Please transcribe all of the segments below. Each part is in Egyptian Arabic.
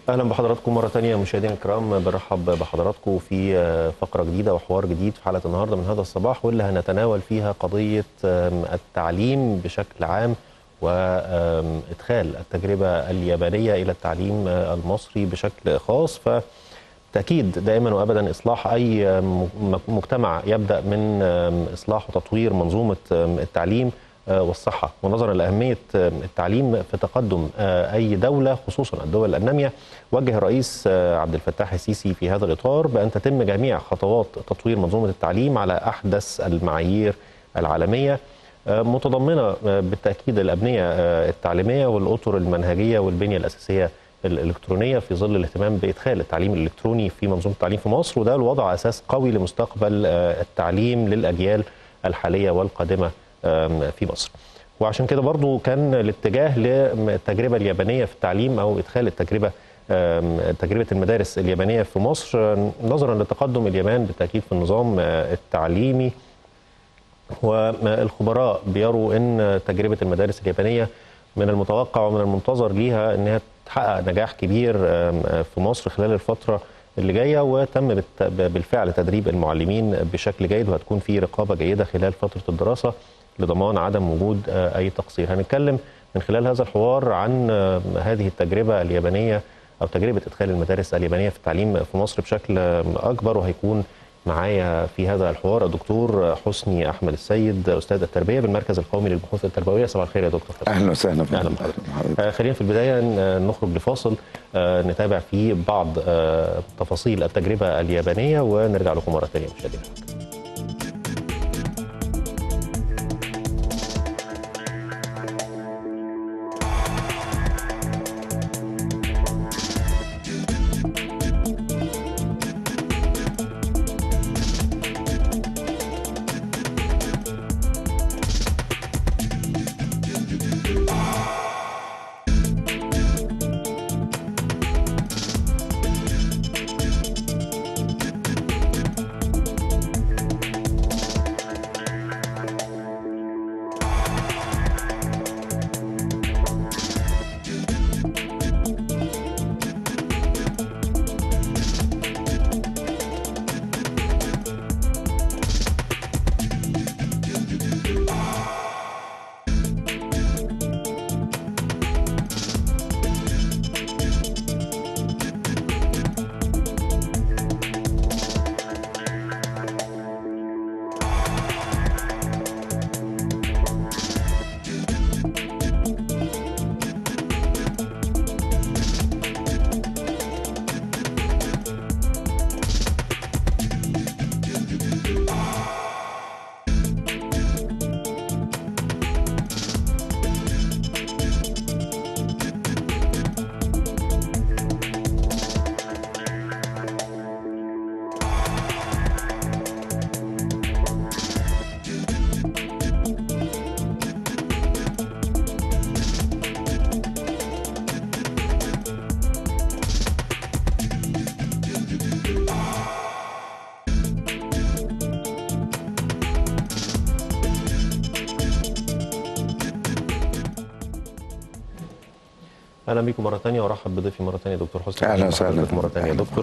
اهلا بحضراتكم مره ثانيه مشاهدينا الكرام برحب بحضراتكم في فقره جديده وحوار جديد في حلقه النهارده من هذا الصباح واللي هنتناول فيها قضيه التعليم بشكل عام وادخال التجربه اليابانيه الى التعليم المصري بشكل خاص ف تأكيد دائما وأبدا إصلاح أي مجتمع يبدأ من إصلاح وتطوير منظومة التعليم والصحة ونظرا لأهمية التعليم في تقدم أي دولة خصوصا الدول النامية وجه الرئيس عبد الفتاح السيسي في هذا الإطار بأن تتم جميع خطوات تطوير منظومة التعليم على أحدث المعايير العالمية متضمنة بالتأكيد الأبنية التعليمية والأطر المنهجية والبنية الأساسية الإلكترونية في ظل الاهتمام بإدخال التعليم الإلكتروني في منظومة التعليم في مصر وده الوضع أساس قوي لمستقبل التعليم للأجيال الحالية والقادمة في مصر وعشان كده برضو كان الاتجاه للتجربة اليابانية في التعليم أو إدخال التجربة تجربة المدارس اليابانية في مصر نظرا لتقدم اليابان بالتأكيد في النظام التعليمي والخبراء بيروا أن تجربة المدارس اليابانية من المتوقع ومن المنتظر ليها أنها تحقق نجاح كبير في مصر خلال الفترة اللي جايه وتم بالفعل تدريب المعلمين بشكل جيد وهتكون في رقابه جيده خلال فتره الدراسه لضمان عدم وجود اي تقصير. هنتكلم من خلال هذا الحوار عن هذه التجربه اليابانيه او تجربه ادخال المدارس اليابانيه في التعليم في مصر بشكل اكبر وهيكون معايا في هذا الحوار الدكتور حسني احمد السيد استاذ التربيه بالمركز القومي للبحوث التربويه صباح الخير يا دكتور حسني. اهلا وسهلا اهلا بحضرتك خلينا في البدايه نخرج لفاصل نتابع فيه بعض تفاصيل التجربه اليابانيه ونرجع لكم مره ثانيه مشاهدينا اهلا بكم مره ثانيه وارحب بضيفي مره ثانيه دكتور حسني اهلا وسهلا مره ثانيه يا دكتور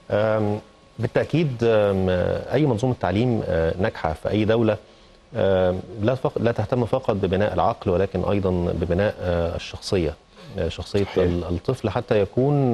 بالتاكيد اي منظومه تعليم ناجحه في اي دوله لا فقط لا تهتم فقط ببناء العقل ولكن ايضا ببناء الشخصيه شخصيه الطفل حتى يكون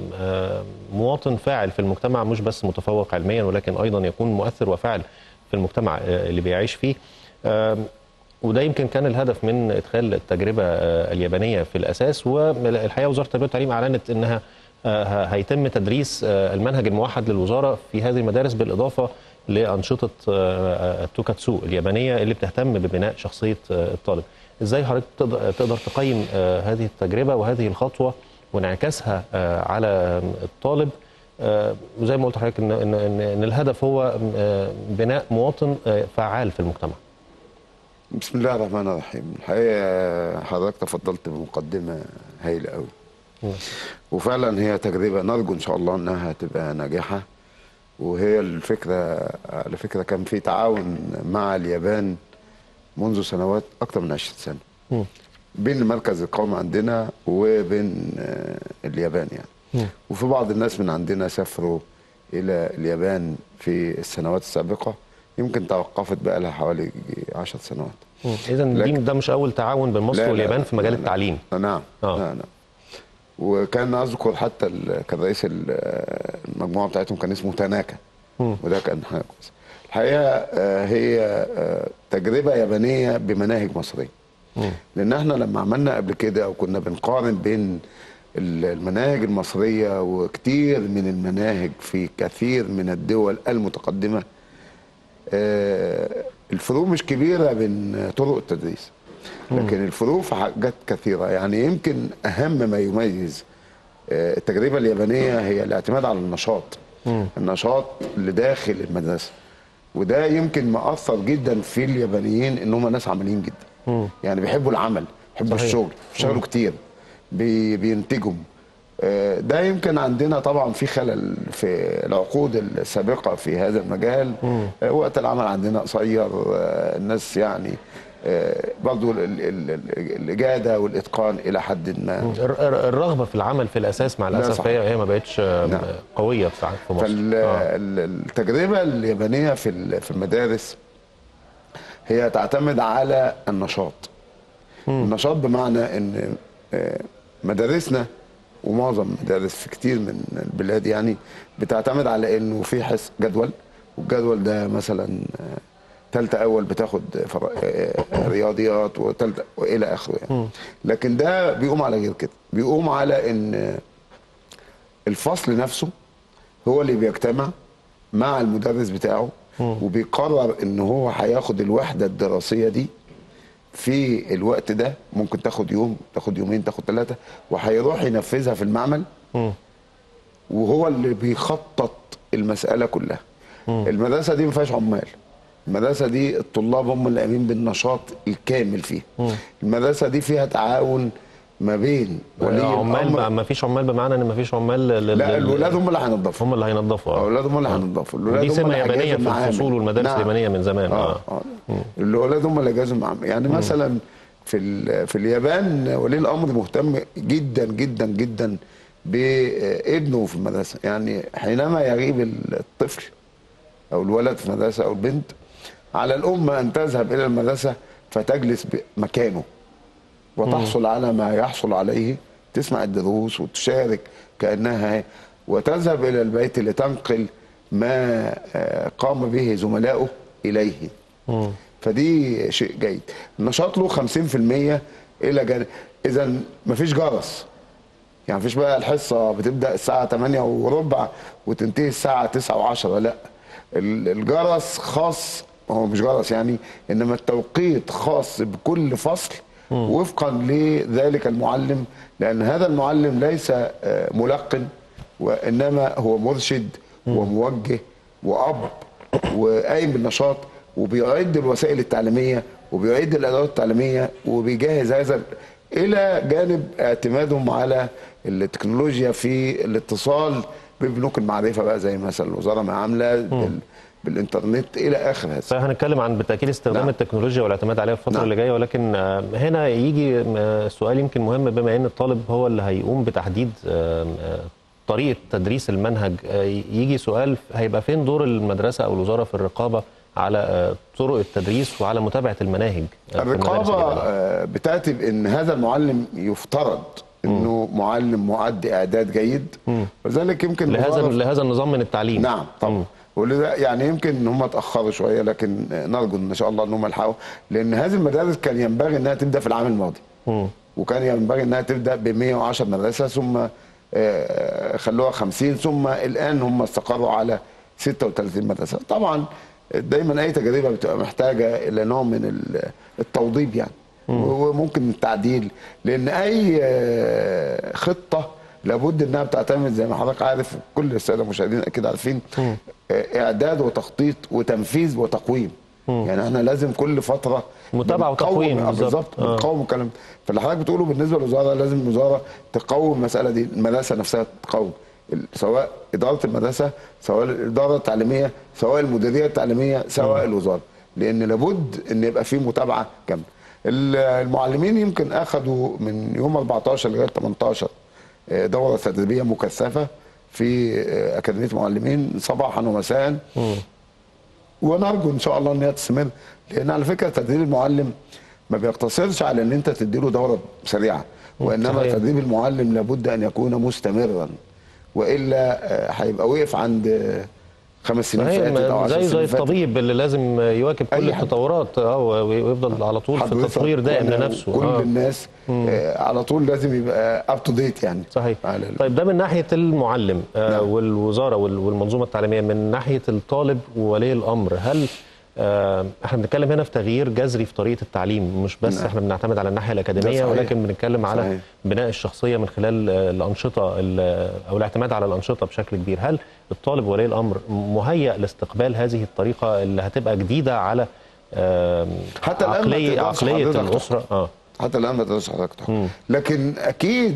مواطن فاعل في المجتمع مش بس متفوق علميا ولكن ايضا يكون مؤثر وفاعل في المجتمع اللي بيعيش فيه وده يمكن كان الهدف من ادخال التجربه اليابانيه في الاساس والحقيقه وزاره التربيه والتعليم اعلنت انها هيتم تدريس المنهج الموحد للوزاره في هذه المدارس بالاضافه لانشطه التوكاتسو اليابانيه اللي بتهتم ببناء شخصيه الطالب. ازاي حضرتك تقدر تقيم هذه التجربه وهذه الخطوه وانعكاسها على الطالب وزي ما قلت لحضرتك ان ان ان الهدف هو بناء مواطن فعال في المجتمع. بسم الله الرحمن الرحيم الحقيقه حضرتك تفضلت بمقدمه هايله قوي وفعلا هي تجربه نرجو ان شاء الله انها تبقى ناجحه وهي الفكره على فكره كان في تعاون مع اليابان منذ سنوات اكثر من 20 سنه م. بين المركز القومي عندنا وبين اليابان يعني وفي بعض الناس من عندنا سافروا الى اليابان في السنوات السابقه يمكن توقفت بقى لها حوالي 10 سنوات اذا دي لكن- ده مش اول تعاون بين لا، مصر لا، واليابان لا، في مجال لا، لا. التعليم نعم آه. نعم نعم وكان اذكر حتى ال- كان رئيس ال- المجموعه بتاعتهم كان اسمه تاناكا مم. وده كان حاجه كويسه الحقيقه آه، هي آه، تجربه يابانيه بمناهج مصريه مم. لان احنا لما عملنا قبل كده او كنا بنقارن بين ال- المناهج المصريه وكتير من المناهج في كثير من الدول المتقدمه آه، الفروق مش كبيره بين طرق التدريس لكن الفروق في حاجات كثيره يعني يمكن اهم ما يميز آه، التجربه اليابانيه هي الاعتماد على النشاط النشاط اللي داخل المدرسه وده يمكن مأثر جدا في اليابانيين ان هم ناس عمليين جدا يعني بيحبوا العمل بيحبوا صحيح. الشغل بيشتغلوا كتير بي بينتجوا آه، ده يمكن عندنا طبعا في خلل في العقود السابقه في هذا المجال آه، وقت العمل عندنا قصير آه، الناس يعني آه، برضو ال- ال- ال- الاجاده والاتقان الى حد ما الر- الر- الرغبه في العمل في الاساس مع الاسف صح. هي هي ما بقتش آه، نعم. قويه في في مصر آه. فالتجربه اليابانيه في ال- في المدارس هي تعتمد على النشاط النشاط بمعنى ان آه، مدارسنا ومعظم المدارس في كتير من البلاد يعني بتعتمد على انه في حس جدول والجدول ده مثلا آه، تالتة اول بتاخد فر- آه، آه، رياضيات وتالتة والى اخره يعني لكن ده بيقوم على غير كده بيقوم على ان آه، الفصل نفسه هو اللي بيجتمع مع المدرس بتاعه وبيقرر ان هو هياخد الوحده الدراسيه دي في الوقت ده ممكن تاخد يوم تاخد يومين تاخد ثلاثه وهيروح ينفذها في المعمل مم. وهو اللي بيخطط المساله كلها المدرسه دي ما فيهاش عمال المدرسه دي الطلاب هم اللي قايمين بالنشاط الكامل فيها المدرسه دي فيها تعاون ما بين ولي عمال الامر بقى ما فيش عمال بمعنى ان ما فيش عمال لل- لا لل- الولاد هم اللي هينضفوا هم اللي هينظفوا آه. اولاد هم اللي هينضفوا الولاد ودي هم سمه اللي يابانيه هيجهزوا في المعامل. الفصول والمدارس نعم. اليابانيه من زمان اه اه اه الاولاد هم اللي جازوا المعامل يعني مثلا في ال- في اليابان ولي الامر مهتم جدا جدا جدا بابنه في المدرسه يعني حينما يغيب الطفل او الولد في المدرسه او البنت على الام ان تذهب الى المدرسه فتجلس مكانه وتحصل على ما يحصل عليه تسمع الدروس وتشارك كانها هي وتذهب الى البيت لتنقل ما آه، قام به زملائه اليه مم. فدي شيء جيد النشاط له 50% الى جانب اذا مفيش جرس يعني مفيش بقى الحصه بتبدا الساعه 8 وربع وتنتهي الساعه 9 و10 لا ال- الجرس خاص هو مش جرس يعني انما التوقيت خاص بكل فصل وفقا لذلك المعلم لان هذا المعلم ليس آه، ملقن وانما هو مرشد وموجه واب وقايم بالنشاط وبيعد الوسائل التعليميه وبيعد الادوات التعليميه وبيجهز هذا ال- الى جانب اعتمادهم على التكنولوجيا في الاتصال ببنوك المعرفه بقى زي مثلا الوزاره ما عامله بال- بالانترنت الى اخر هذا صحيح هنتكلم عن بالتاكيد استخدام نعم. التكنولوجيا والاعتماد عليها في الفتره نعم. اللي جايه ولكن آه، هنا يجي آه، سؤال يمكن مهم بما ان الطالب هو اللي هيقوم بتحديد آه، آه، طريقه تدريس المنهج آه، يجي سؤال هيبقى فين دور المدرسه او الوزاره في الرقابه على آه، طرق التدريس وعلى متابعه المناهج آه، في المدارس الرقابه اليابانية. آه، بتاتي بان هذا المعلم يفترض انه معلم مؤدي اعداد جيد ولذلك يمكن لهذا الوزارة- لهذا النظام من التعليم نعم طبعا ولذا يعني يمكن ان هم اتاخروا شويه لكن نرجو ان شاء الله ان هم يلحقوا لان هذه المدارس كان ينبغي انها تبدا في العام الماضي مم. وكان ينبغي انها تبدا ب 110 مدرسه ثم آه، خلوها 50 ثم الان هم استقروا على 36 مدرسه طبعا دايما اي تجربه بتبقى محتاجه الى نوع من ال- التوضيب يعني وممكن التعديل لان اي آه، خطه لابد انها بتعتمد زي ما حضرتك عارف كل الساده المشاهدين اكيد عارفين آه، اعداد وتخطيط وتنفيذ وتقويم يعني احنا لازم كل فتره متابعة بنقوم- وتقويم آه، بالظبط. بالظبط آه. بنقوم الكلام ده. فاللي حضرتك بتقوله بالنسبه للوزاره لازم الوزاره تقوم المساله دي المدرسه نفسها تقوم ال- سواء اداره المدرسه سواء الاداره التعليميه سواء المديريه التعليميه سواء الوزاره لان لابد ان يبقى في متابعه كامله ال- المعلمين يمكن اخذوا من يوم 14 لغايه 18 آه، دوره تدريبيه مكثفه في آه، اكاديميه معلمين صباحا ومساء ونرجو ان شاء الله ان هي تستمر لان على فكره تدريب المعلم ما بيقتصرش على ان انت تديله دوره سريعه وانما صحيح. تدريب المعلم لابد ان يكون مستمرا والا آه، هيبقى وقف عند آه، خمس سنين صحيح فاتت او ما- عشر زي زي سنين فاتت الطبيب اللي لازم يواكب كل أي حد. التطورات اه ويفضل على طول في حضرتك تطوير دائم وأنا لنفسه كل آه. الناس آه، على طول لازم يبقى اب تو ديت يعني صحيح على ال- طيب ده من ناحيه المعلم آه نعم. والوزاره وال- والمنظومه التعليميه من ناحيه الطالب وولي الامر هل آه احنا بنتكلم هنا في تغيير جذري في طريقه التعليم مش بس نعم. احنا بنعتمد على الناحيه ده الاكاديميه صحيح. ولكن بنتكلم على صحيح. بناء الشخصيه من خلال آه، الانشطه ال- او الاعتماد على الانشطه بشكل كبير هل الطالب وولي الامر مهيأ لاستقبال هذه الطريقه اللي هتبقى جديده على آه حتى الآن ما عقليه تقدرش عقليه حضرتك الاسره اه حتى الان ما تقدرش حضرتك تحكم مم. لكن اكيد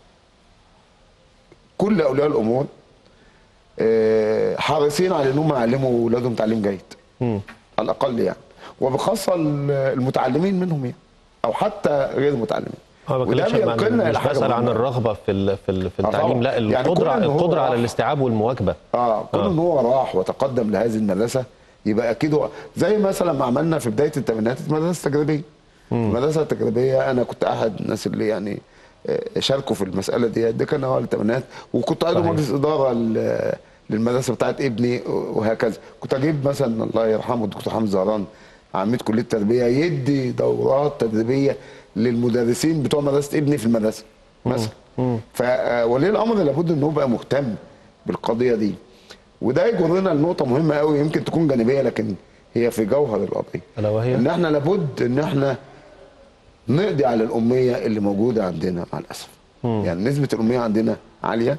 كل اولياء الامور آه، حريصين على انهم يعلموا اولادهم تعليم جيد مم. على الاقل يعني وبخاصه المتعلمين منهم يعني او حتى غير المتعلمين اه ما وده بتكلمش عن- بينقلنا مش إلى حاجة بسأل عن مهمة. الرغبه في ال- في ال- في آه التعليم طبعا. لا يعني القدره كون إن هو القدره على راح- الاستيعاب والمواكبه اه كون آه. ان هو راح وتقدم لهذه المدرسه يبقى اكيد هو زي مثلا ما عملنا في بدايه الثمانينات المدرسه التجريبيه المدرسه التجريبيه انا كنت احد الناس اللي يعني آه، شاركوا في المساله دي ده كان اول الثمانينات وكنت عضو صحيح. مجلس اداره ل- للمدرسه بتاعت ابني وهكذا كنت اجيب مثلا الله يرحمه الدكتور حمزه زهران عميد كليه التربيه يدي دورات تدريبيه للمدرسين بتوع مدرسه ابني في المدرسه مثلا فولي الامر لابد انه يبقى مهتم بالقضيه دي وده يجرنا لنقطه مهمه قوي يمكن تكون جانبيه لكن هي في جوهر القضيه الا وهي ان احنا لابد ان احنا نقضي على الاميه اللي موجوده عندنا مع الاسف يعني نسبه الاميه عندنا عاليه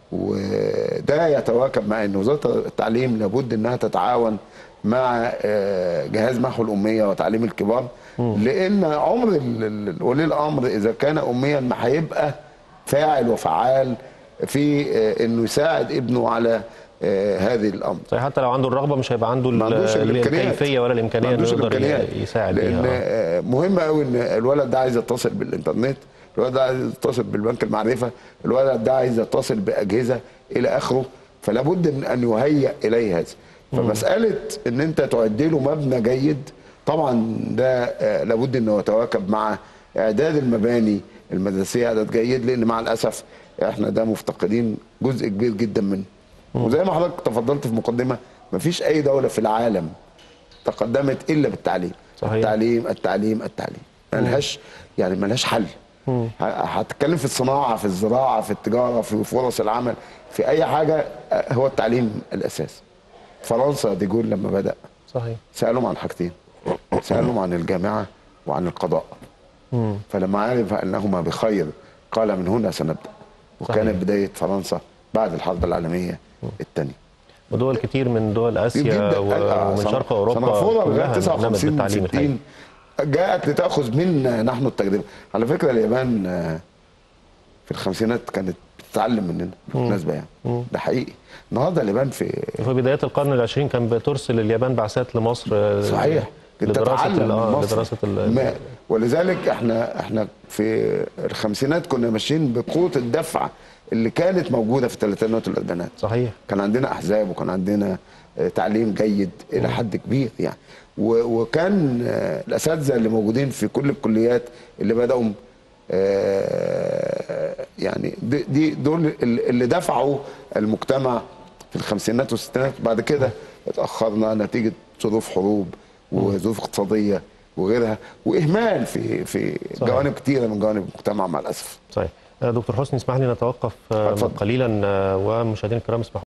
وده يتواكب مع ان وزاره التعليم لابد انها تتعاون مع آه، جهاز محو الاميه وتعليم الكبار لان عمر ال- ال- ولي الامر اذا كان اميا ما هيبقى فاعل وفعال في آه، انه يساعد ابنه على آه، هذه الامر صحيح حتى لو عنده الرغبه مش هيبقى عنده ما ال- عندوش الامكانيات الكيفيه ولا الامكانيه ما انه عندوش يقدر الإمكانيات. ي- يساعد لان بيها آه، مهم قوي ان الولد ده عايز يتصل بالانترنت الولد ده عايز يتصل بالبنك المعرفه الولد ده عايز يتصل باجهزه الى اخره فلا بد من ان يهيئ اليه هذا فمساله ان انت تعد له مبنى جيد طبعا ده آه، لابد انه يتواكب مع اعداد المباني المدرسيه اعداد جيد لان مع الاسف احنا ده مفتقدين جزء كبير جدا منه وزي ما حضرتك تفضلت في مقدمه مفيش اي دوله في العالم تقدمت الا بالتعليم صحيح. التعليم التعليم التعليم ملهاش يعني ملهاش حل ه- هتتكلم في الصناعه في الزراعه في التجاره في فرص العمل في اي حاجه آه، هو التعليم الاساس فرنسا دي جول لما بدا صحيح سالهم عن حاجتين سالهم عن الجامعه وعن القضاء فلما عرف انهما بخير قال من هنا سنبدا وكانت صحيح. بدايه فرنسا بعد الحرب العالميه الثانيه ودول كتير من دول اسيا و- ومن شرق اوروبا سنغافوره لغايه كلها نمت 59 بالتعليم الحقيقي 60 جاءت لتاخذ منا نحن التجربه على فكره اليابان آه، في الخمسينات كانت بتتعلم مننا بالمناسبه يعني ده حقيقي النهارده اليابان في في بدايات القرن العشرين كان بترسل اليابان بعثات لمصر آه، صحيح لدراسه تتعلم ال- من آه، مصر. لدراسه ال- ما ولذلك احنا احنا في الخمسينات كنا ماشيين بقوه الدفع اللي كانت موجوده في الثلاثينات والاربعينات صحيح كان عندنا احزاب وكان عندنا آه، تعليم جيد الى حد كبير يعني و- وكان آه، الاساتذه اللي موجودين في كل الكليات اللي بداوا آه، يعني دي دي دول اللي دفعوا المجتمع في الخمسينات والستينات بعد كده اتاخرنا نتيجه ظروف حروب وظروف اقتصاديه وغيرها واهمال في في صحيح. جوانب كثيره من جوانب المجتمع مع الاسف صحيح آه، دكتور حسني اسمح لي نتوقف آه، اتفضل. قليلا آه، ومشاهدينا الكرام اسمحوا